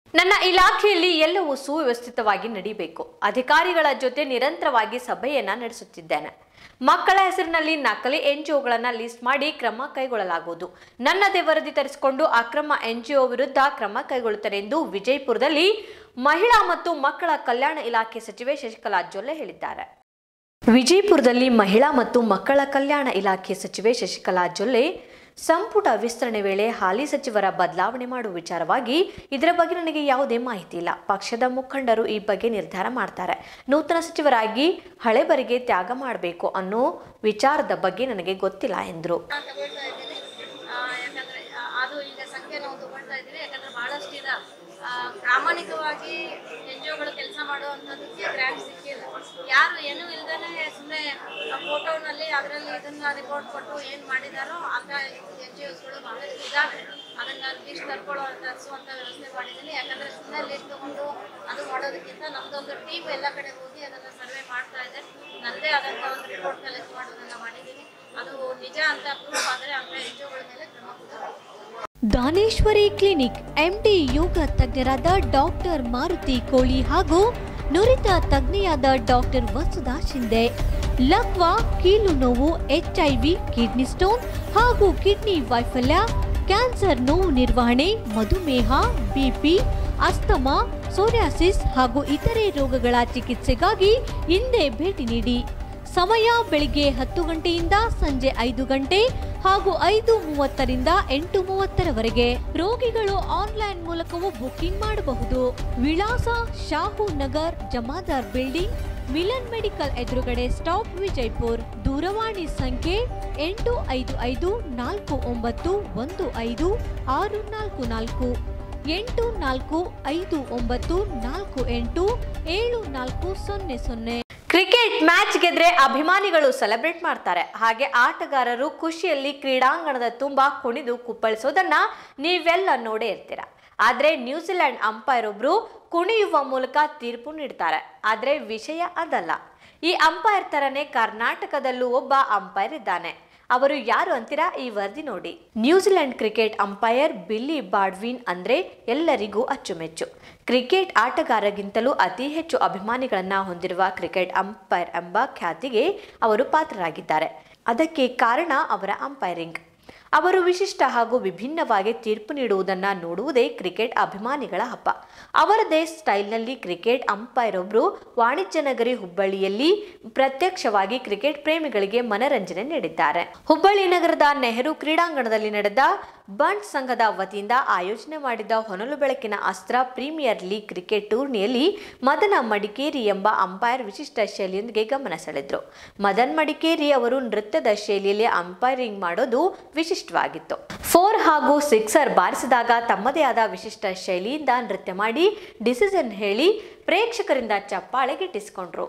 ನನ್ನ ಇಲಾಖೆಯಲ್ಲಿ ಎಲ್ಲವೂ ಸುವ್ಯವಸ್ಥಿತವಾಗಿ ನಡೀಬೇಕು ಅಧಿಕಾರಿಗಳ ಜೊತೆ ನಿರಂತರವಾಗಿ ಸಭೆಯನ್ನ ನಡೆಸುತ್ತಿದ್ದೇನೆ ಮಕ್ಕಳ ಹೆಸರಿನಲ್ಲಿ ನಕಲಿ ಎನ್ಜಿಒಗಳನ್ನ ಲಿಸ್ಟ್ ಮಾಡಿ ಕ್ರಮ ಕೈಗೊಳ್ಳಲಾಗುವುದು ನನ್ನದೇ ವರದಿ ತರಿಸಿಕೊಂಡು ಅಕ್ರಮ ಎನ್ಜಿಒ ವಿರುದ್ಧ ಕ್ರಮ ಕೈಗೊಳ್ಳುತ್ತಾರೆ ಎಂದು ವಿಜಯಪುರದಲ್ಲಿ ಮಹಿಳಾ ಮತ್ತು ಮಕ್ಕಳ ಕಲ್ಯಾಣ ಇಲಾಖೆ ಸಚಿವೆ ಶಶಿಕಲಾ ಜೊಲ್ಲೆ ಹೇಳಿದ್ದಾರೆ ವಿಜಯಪುರದಲ್ಲಿ ಮಹಿಳಾ ಮತ್ತು ಮಕ್ಕಳ ಕಲ್ಯಾಣ ಇಲಾಖೆ ಸಚಿವೆ ಶಶಿಕಲಾ ಜೊಲ್ಲೆ ಸಂಪುಟ ವಿಸ್ತರಣೆ ವೇಳೆ ಹಾಲಿ ಸಚಿವರ ಬದಲಾವಣೆ ಮಾಡುವ ವಿಚಾರವಾಗಿ ಇದರ ಬಗ್ಗೆ ನನಗೆ ಯಾವುದೇ ಮಾಹಿತಿ ಇಲ್ಲ ಪಕ್ಷದ ಮುಖಂಡರು ಈ ಬಗ್ಗೆ ನಿರ್ಧಾರ ಮಾಡ್ತಾರೆ ನೂತನ ಸಚಿವರಾಗಿ ಹಳೆಬರಿಗೆ ತ್ಯಾಗ ಮಾಡಬೇಕು ಅನ್ನೋ ವಿಚಾರದ ಬಗ್ಗೆ ನನಗೆ ಗೊತ್ತಿಲ್ಲ ಎಂದರು ನಾನು ತಗೊಳ್ತಾ ಇದ್ದೀನಿ ಆ, ಯಾಕಂದ್ರೆ ಆ, ಅದು ಈಗ ಸಂಖ್ಯೆ ನಾವು ತಗೊಳ್ತಾ ಇದ್ದೀವಿ ಯಾಕಂದ್ರೆ ಬಹಳಷ್ಟು ಈಗ ಆ, ಪ್ರಾಮಾಣಿಕವಾಗಿ ಎನ್ ಜಿ ಒಗಳು ಕೆಲಸ ಮಾಡುವಂಥದ್ದಕ್ಕೆ ಗ್ರ್ಯಾಂಟ್ ಸಿಕ್ಕಿಲ್ಲ ಯಾರು ಏನೂ ಇಲ್ದೇ ಸುಮ್ಮನೆ ಫೋಟೋನಲ್ಲಿ ಅದರಲ್ಲಿ ಇದನ್ನ ರಿಪೋರ್ಟ್ ಕೊಟ್ಟು ಏನು ಮಾಡಿದಾರೋ ಅಂತ ಎನ್ ಜಿ ಒಸ್ಗಳು ಬಹಳಷ್ಟು ಇದ್ದಾವೆ ಅದನ್ನ ಲಿಸ್ಟ್ ತರ್ಕೊಳ್ಳೋ ತರಿಸುವಂಥ ವ್ಯವಸ್ಥೆ ಮಾಡಿದ್ದೀನಿ ಯಾಕಂದ್ರೆ ಸುಮ್ಮನೆ ಲಿಸ್ಟ್ ತಗೊಂಡು ಅದು ಮಾಡೋದಕ್ಕಿಂತ ನಮ್ದೊಂದು ಟೀಮ್ ಎಲ್ಲ ಕಡೆ ಹೋಗಿ ಅದನ್ನ ಸರ್ವೆ ಮಾಡ್ತಾ ಇದೆ ನನ್ನದೇ ಆದಂಥ ಒಂದು ರಿಪೋರ್ಟ್ ಕಲೆಕ್ಟ್ ಮಾಡೋದನ್ನ ಮಾಡಿದ್ದೀನಿ ಅದು ನಿಜ ಅಂತ ಪ್ರೂಫ್ ಆದರೆ ಅಂತ ಎನ್ ಜಿ ಒಗಳ ಮೇಲೆ ಕ್ರಮ ತಗೊಳ್ತೀನಿ. ದಾನೇಶ್ವರಿ ಕ್ಲಿನಿಕ್ ಎಂಡಿ ಯೋಗ ತಜ್ಞರಾದ ಡಾಕ್ಟರ್ ಮಾರುತಿ ಕೋಳಿ ಹಾಗೂ ನುರಿತ ತಜ್ಞೆಯಾದ ಡಾಕ್ಟರ್ ವಸುಧಾ ಶಿಂದೆ ಲಕ್ವಾ ಕೀಲು ನೋವು ಎಚ್ಐವಿ ಕಿಡ್ನಿ ಸ್ಟೋನ್ ಹಾಗೂ ಕಿಡ್ನಿ ವೈಫಲ್ಯ ಕ್ಯಾನ್ಸರ್ ನೋವು ನಿರ್ವಹಣೆ ಮಧುಮೇಹ ಬಿಪಿ ಅಸ್ತಮಾ ಸೋರಿಯಾಸಿಸ್ ಹಾಗೂ ಇತರೆ ರೋಗಗಳ ಚಿಕಿತ್ಸೆಗಾಗಿ ಹಿಂದೆ ಭೇಟಿ ನೀಡಿ ಸಮಯ ಬೆಳಿಗ್ಗೆ ಹತ್ತು ಗಂಟೆಯಿಂದ ಸಂಜೆ ಐದು ಗಂಟೆ ಹಾಗೂ ಐದು ಮೂವತ್ತರಿಂದ ಎಂಟು ಮೂವತ್ತರವರೆಗೆ ರೋಗಿಗಳು ಆನ್ಲೈನ್ ಮೂಲಕವೂ ಬುಕಿಂಗ್ ಮಾಡಬಹುದು ವಿಳಾಸ ಶಾಹು ನಗರ್ ಜಮಾದಾರ್ ಬಿಲ್ಡಿಂಗ್ ಮಿಲನ್ ಮೆಡಿಕಲ್ ಎದುರುಗಡೆ ಸ್ಟಾಪ್ ವಿಜಯಪುರ್ ದೂರವಾಣಿ ಸಂಖ್ಯೆ ಎಂಟು ಐದು ಐದು ನಾಲ್ಕು ಒಂಬತ್ತು ಒಂದು ಐದು ಆರು ನಾಲ್ಕು ನಾಲ್ಕು ಎಂಟು ನಾಲ್ಕು ಐದು ಒಂಬತ್ತು ನಾಲ್ಕು ಎಂಟು ಏಳು ನಾಲ್ಕು ಸೊನ್ನೆ ಸೊನ್ನೆ ಕ್ರಿಕೆಟ್ ಮ್ಯಾಚ್ ಗೆದ್ರೆ ಅಭಿಮಾನಿಗಳು ಸೆಲೆಬ್ರೇಟ್ ಮಾಡ್ತಾರೆ ಹಾಗೆ ಆಟಗಾರರು ಖುಷಿಯಲ್ಲಿ ಕ್ರೀಡಾಂಗಣದ ತುಂಬಾ ಕುಣಿದು ಕುಪ್ಪಳಿಸೋದನ್ನ ನೀವೆಲ್ಲ ನೋಡೇ ಇರ್ತೀರ ಆದ್ರೆ ನ್ಯೂಜಿಲೆಂಡ್ ಅಂಪೈರ್ ಒಬ್ರು ಕುಣಿಯುವ ಮೂಲಕ ತೀರ್ಪು ನೀಡ್ತಾರೆ ಆದ್ರೆ ವಿಷಯ ಅದಲ್ಲ ಈ ಅಂಪೈರ್ ತರನೇ ಕರ್ನಾಟಕದಲ್ಲೂ ಒಬ್ಬ ಅಂಪೈರ್ ಇದ್ದಾನೆ ಅವರು ಯಾರು ಅಂತೀರಾ ಈ ವರದಿ ನೋಡಿ New Zealand cricket umpire Billy Bowden ಅಂದ್ರೆ ಎಲ್ಲರಿಗೂ ಅಚ್ಚುಮೆಚ್ಚು ಕ್ರಿಕೆಟ್ ಆಟಗಾರಗಿಂತಲೂ ಅತಿ ಹೆಚ್ಚು ಅಭಿಮಾನಿಗಳನ್ನ ಹೊಂದಿರುವ ಕ್ರಿಕೆಟ್ ಅಂಪೈರ್ ಎಂಬ ಖ್ಯಾತಿಗೆ ಅವರು ಪಾತ್ರರಾಗಿದ್ದಾರೆ ಅದಕ್ಕೆ ಕಾರಣ ಅವರ ಅಂಪೈರಿಂಗ್ ಅವರು ವಿಶಿಷ್ಟ ಹಾಗೂ ವಿಭಿನ್ನವಾಗಿ ತೀರ್ಪು ನೀಡುವುದನ್ನ ನೋಡುವುದೇ ಕ್ರಿಕೆಟ್ ಅಭಿಮಾನಿಗಳ ಹಬ್ಬ ಅವರದೇ ಸ್ಟೈಲ್ನಲ್ಲಿ ಕ್ರಿಕೆಟ್ ಅಂಪೈರ್ ಒಬ್ರು ವಾಣಿಜ್ಯ ನಗರಿ ಹುಬ್ಬಳ್ಳಿಯಲ್ಲಿ ಪ್ರತ್ಯಕ್ಷವಾಗಿ ಕ್ರಿಕೆಟ್ ಪ್ರೇಮಿಗಳಿಗೆ ಮನರಂಜನೆ ನೀಡಿದ್ದಾರೆ ಹುಬ್ಬಳ್ಳಿ ನಗರದ ನೆಹರು ಕ್ರೀಡಾಂಗಣದಲ್ಲಿ ನಡೆದ ಬಂಟ್ ಸಂಘದ ವತಿಯಿಂದ ಆಯೋಜನೆ ಮಾಡಿದ ಹೊನಲು ಬೆಳಕಿನ ಅಸ್ತ್ರ ಪ್ರೀಮಿಯರ್ ಲೀಗ್ ಕ್ರಿಕೆಟ್ ಟೂರ್ನಿಯಲ್ಲಿ ಮದನ ಮಡಿಕೇರಿ ಎಂಬ ಅಂಪೈರ್ ವಿಶಿಷ್ಟ ಶೈಲಿಯೊಂದಿಗೆ ಗಮನ ಸೆಳೆದ್ರು ಮದನ್ ಮಡಿಕೇರಿ ಅವರು ನೃತ್ಯದ ಶೈಲಿಯಲ್ಲಿ ಅಂಪೈರಿಂಗ್ ಮಾಡೋದು ವಿಶಿಷ್ಟವಾಗಿತ್ತು ಫೋರ್ ಹಾಗೂ ಸಿಕ್ಸರ್ ಬಾರಿಸಿದಾಗ ತಮ್ಮದೇ ಆದ ವಿಶಿಷ್ಟ ಶೈಲಿಯಿಂದ ನೃತ್ಯ ಮಾಡಿ ಡಿಸಿಷನ್ ಹೇಳಿ ಪ್ರೇಕ್ಷಕರಿಂದ ಚಪ್ಪಾಳೆ ಗಿಟ್ಟಿಸಿಕೊಂಡ್ರು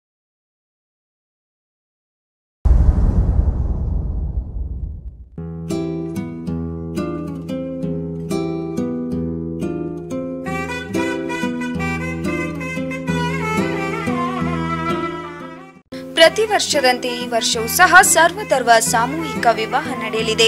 ಪ್ರತಿ ವರ್ಷದಂತೆ ಈ ವರ್ಷವೂ ಸಹ ಸರ್ವಧರ್ಮ ಸಾಮೂಹಿಕ ವಿವಾಹ ನಡೆಯಲಿದೆ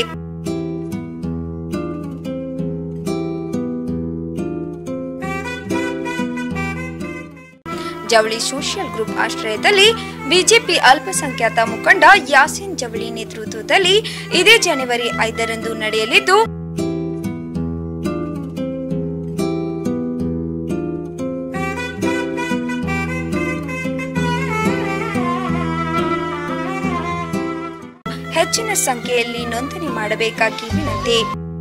ಜವಳಿ ಸೋಷಿಯಲ್ ಗ್ರೂಪ್ ಆಶ್ರಯದಲ್ಲಿ ಬಿಜೆಪಿ ಅಲ್ಪಸಂಖ್ಯಾತ ಮುಖಂಡ ಯಾಸಿನ್ ಜವಳಿ ನೇತೃತ್ವದಲ್ಲಿ ಇದೇ ಜನವರಿ ಐದರಂದು ನಡೆಯಲಿದ್ದು ಹೆಚ್ಚಿನ ಸಂಖ್ಯೆಯಲ್ಲಿ ನೋಂದಣಿ ಮಾಡಬೇಕಾಗಿ ವಿನಂತಿ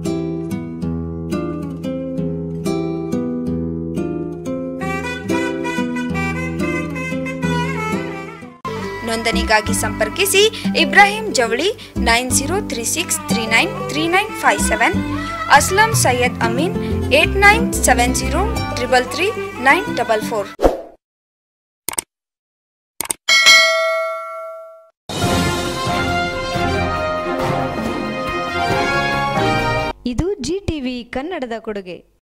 ನೋಂದಣಿಗಾಗಿ ಸಂಪರ್ಕಿಸಿ Ibrahim Jawali nine zero three six three nine three nine five seven Aslam Syed Ameen eight nine seven zero triple three nine double four ಇದು ಜಿ ಟಿವಿ ಕನ್ನಡದ ಕೊಡುಗೆ